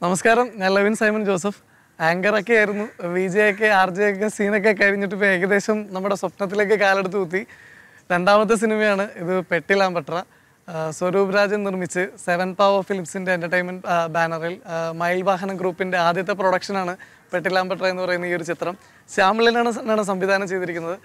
നമസ്കാരം ഞാൻ ലവിൻ Simon Joseph ആങ്കറൊക്കെ ആയിരുന്നു വി ജെ ഒക്കെ ആർ ജെ ഒക്കെ സീനൊക്കെ കഴിഞ്ഞിട്ട് ഇപ്പോൾ ഏകദേശം നമ്മുടെ സ്വപ്നത്തിലേക്ക് കാലെടുത്ത് കുത്തി രണ്ടാമത്തെ സിനിമയാണ് ഇത് പെട്ടിലാമ്പട്ര ആ, സ്വരൂപ് രാജൻ നിർമ്മിച്ച് സെവൻ പവർ ഫിലിപ്സിൻ്റെ എൻ്റർടൈൻമെൻറ്റ് ബാനറിൽ ആ, മയിൽ വാഹനം ഗ്രൂപ്പിൻ്റെ ആദ്യത്തെ പ്രൊഡക്ഷനാണ് പെട്ടിലാമ്പട്ര എന്ന് പറയുന്ന ഈ ഒരു ചിത്രം ശ്യാമിളിനാണ് ആണ് സംവിധാനം ചെയ്തിരിക്കുന്നത്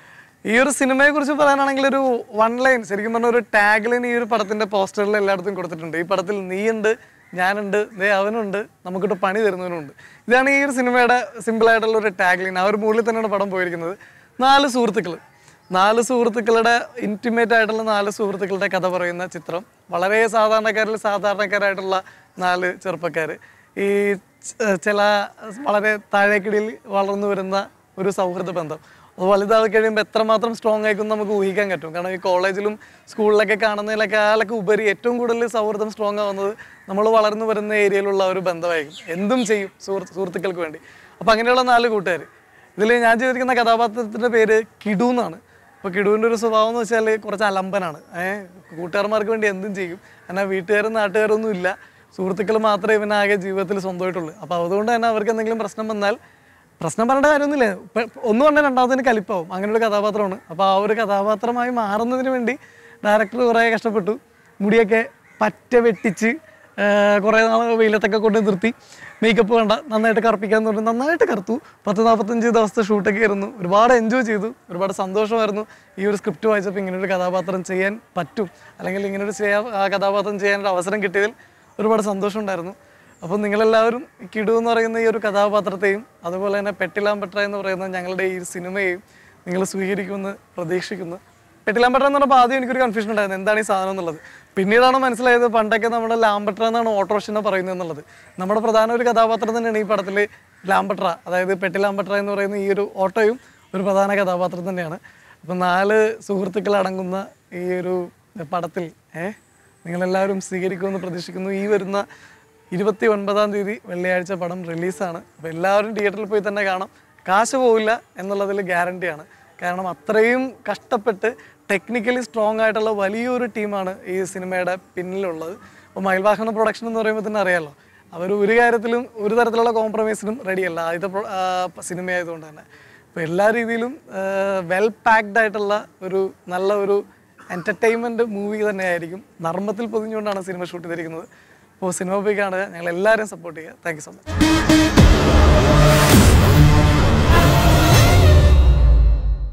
ഈ ഒരു സിനിമയെ കുറിച്ച് പറയാനാണെങ്കിൽ ഒരു വൺ ലൈൻ ശരിക്കും പറഞ്ഞ ഒരു ടാഗ് ലൈൻ ഈ ഒരു പടത്തിന്റെ പോസ്റ്ററിൽ എല്ലായിടത്തും കൊടുത്തിട്ടുണ്ട് ഈ പടത്തിൽ നീയുണ്ട് ഞാനുണ്ട് ദേ അവനുണ്ട് നമുക്കിട്ട് പണി തരുന്നവനുണ്ട് ഇതാണ് ഈ ഒരു സിനിമയുടെ സിമ്പിൾ ആയിട്ടുള്ള ഒരു ടാഗ് ലൈൻ ആ ഒരു മൂഡിൽ തന്നെയാണ് പടം പോയിരിക്കുന്നത് നാല് സുഹൃത്തുക്കൾ നാല് സുഹൃത്തുക്കളുടെ ഇൻറ്റിമേറ്റ് ആയിട്ടുള്ള നാല് സുഹൃത്തുക്കളുടെ കഥ പറയുന്ന ചിത്രം വളരെ സാധാരണക്കാരിൽ സാധാരണക്കാരായിട്ടുള്ള നാല് ചെറുപ്പക്കാർ ഈ ച- ചില വളരെ താഴേക്കിടയിൽ വളർന്നു വരുന്ന ഒരു സൗഹൃദ ബന്ധം അത് വലുതായി കഴിയുമ്പോൾ എത്രമാത്രം സ്ട്രോങ് ആയിരിക്കും നമുക്ക് ഊഹിക്കാൻ പറ്റും കാരണം ഈ കോളേജിലും സ്കൂളിലൊക്കെ കാണുന്നതിനേക്കാളൊക്കെ ഉപരി ഏറ്റവും കൂടുതൽ സൗഹൃദം സ്ട്രോങ് ആവുന്നത് നമ്മൾ വളർന്നു വരുന്ന ഏരിയയിലുള്ള ഒരു ബന്ധമായിരിക്കും എന്തും ചെയ്യും സുഹൃത്ത് സുഹൃത്തുക്കൾക്ക് വേണ്ടി അപ്പോൾ അങ്ങനെയുള്ള നാല് കൂട്ടുകാർ ഇതിൽ ഞാൻ ചെയ്തിരിക്കുന്ന കഥാപാത്രത്തിൻ്റെ പേര് കിടു എന്നാണ് അപ്പോൾ കിടുവിൻ്റെ ഒരു സ്വഭാവം എന്ന് വെച്ചാൽ കുറച്ച് അലമ്പനാണ് ഏഹ് കൂട്ടുകാരന്മാർക്ക് വേണ്ടി എന്തും ചെയ്യും എന്നാൽ വീട്ടുകാരും നാട്ടുകാരൊന്നും ഇല്ല സുഹൃത്തുക്കൾ മാത്രമേ ഇവനാകെ ജീവിതത്തിൽ സ്വന്തമായിട്ടുള്ളൂ അപ്പോൾ അതുകൊണ്ട് തന്നെ അവർക്ക് എന്തെങ്കിലും പ്രശ്നം വന്നാൽ പ്രശ്നം പറയേണ്ട കാര്യമൊന്നുമില്ല ഇപ്പം ഒന്ന് പറഞ്ഞാൽ രണ്ടാമത്തിന് കലിപ്പാവും അങ്ങനെ ഒരു കഥാപാത്രമാണ് അപ്പോൾ ആ ഒരു കഥാപാത്രമായി മാറുന്നതിന് വേണ്ടി ഡയറക്ടർ കുറേ കഷ്ടപ്പെട്ടു മുടിയൊക്കെ പറ്റ വെട്ടിച്ച് കുറേ നാൾ വെയിലത്തൊക്കെ കൊണ്ട് നിർത്തി മേക്കപ്പ് വേണ്ട നന്നായിട്ട് കറുപ്പിക്കാൻ പറഞ്ഞു നന്നായിട്ട് കറുത്തു പത്ത് നാൽപ്പത്തഞ്ച് ദിവസത്തെ ഷൂട്ടൊക്കെ ആയിരുന്നു ഒരുപാട് എൻജോയ് ചെയ്തു ഒരുപാട് സന്തോഷമായിരുന്നു ഈ ഒരു സ്ക്രിപ്റ്റ് വായിച്ചപ്പോൾ ഇങ്ങനെ ഒരു കഥാപാത്രം ചെയ്യാൻ പറ്റും അല്ലെങ്കിൽ ഇങ്ങനെ ഒരു ചെയ്യാൻ ആ കഥാപാത്രം ചെയ്യാനൊരു അവസരം കിട്ടിയതിൽ ഒരുപാട് സന്തോഷമുണ്ടായിരുന്നു അപ്പോൾ നിങ്ങളെല്ലാവരും ഈ കിടു എന്ന് പറയുന്ന ഈ ഒരു കഥാപാത്രത്തെയും അതുപോലെ തന്നെ പെട്ടിലാമ്പട്ര എന്ന് പറയുന്ന ഞങ്ങളുടെ ഈ സിനിമയെയും നിങ്ങൾ സ്വീകരിക്കുമെന്ന് പ്രതീക്ഷിക്കുന്നു പെട്ടിലാമ്പട്ര എന്ന് പറഞ്ഞപ്പോൾ ആദ്യം എനിക്കൊരു കൺഫ്യൂഷൻ ഉണ്ടായിരുന്നു എന്താണ് ഈ സാധനം എന്നുള്ളത് പിന്നീടാണ് മനസ്സിലായത് പണ്ടൊക്കെ നമ്മുടെ ലാമ്പട്ര എന്നാണ് ഓട്ടോറിക്ഷനെ പറയുന്നത് എന്നുള്ളത് നമ്മുടെ പ്രധാന ഒരു കഥാപാത്രം തന്നെയാണ് ഈ പടത്തിൽ ലാമ്പട്ര അതായത് പെട്ടിലാമ്പട്ര എന്ന് പറയുന്ന ഈ ഒരു ഓട്ടോയും ഒരു പ്രധാന കഥാപാത്രം തന്നെയാണ് അപ്പം നാല് സുഹൃത്തുക്കൾ അടങ്ങുന്ന ഈ ഒരു പടത്തിൽ ഏഹ് നിങ്ങളെല്ലാവരും സ്വീകരിക്കുമെന്ന് പ്രതീക്ഷിക്കുന്നു ഈ വരുന്ന ഇരുപത്തി ഒൻപതാം തീയതി വെള്ളിയാഴ്ച പടം റിലീസാണ് അപ്പോൾ എല്ലാവരും തിയേറ്ററിൽ പോയി തന്നെ കാണാം കാശ് പോവില്ല എന്നുള്ളതിൽ ഗ്യാരണ്ടിയാണ് കാരണം അത്രയും കഷ്ടപ്പെട്ട് ടെക്നിക്കലി സ്ട്രോങ് ആയിട്ടുള്ള വലിയൊരു ടീമാണ് ഈ സിനിമയുടെ പിന്നിലുള്ളത് അപ്പോൾ മയിൽവാഹന പ്രൊഡക്ഷൻ എന്ന് പറയുമ്പോൾ തന്നെ അറിയാമല്ലോ അവർ ഒരു കാര്യത്തിലും ഒരു തരത്തിലുള്ള കോംപ്രമൈസിനും റെഡിയല്ല ആദ്യത്തെ പ്രൊ- ആ, സിനിമ ആയതുകൊണ്ട് തന്നെ അപ്പോൾ എല്ലാ രീതിയിലും വെൽ പാക്ഡ് ആയിട്ടുള്ള ഒരു നല്ല ഒരു എൻ്റർടൈൻമെൻറ്റ് മൂവി തന്നെയായിരിക്കും നർമ്മത്തിൽ പൊതിഞ്ഞുകൊണ്ടാണ് സിനിമ ഷൂട്ട് ചെയ്തിരിക്കുന്നത് അപ്പോൾ സിനിമ പോയി കാണുക ഞങ്ങൾ എല്ലാവരും സപ്പോർട്ട് ചെയ്യുക താങ്ക് യു സോ മച്ച്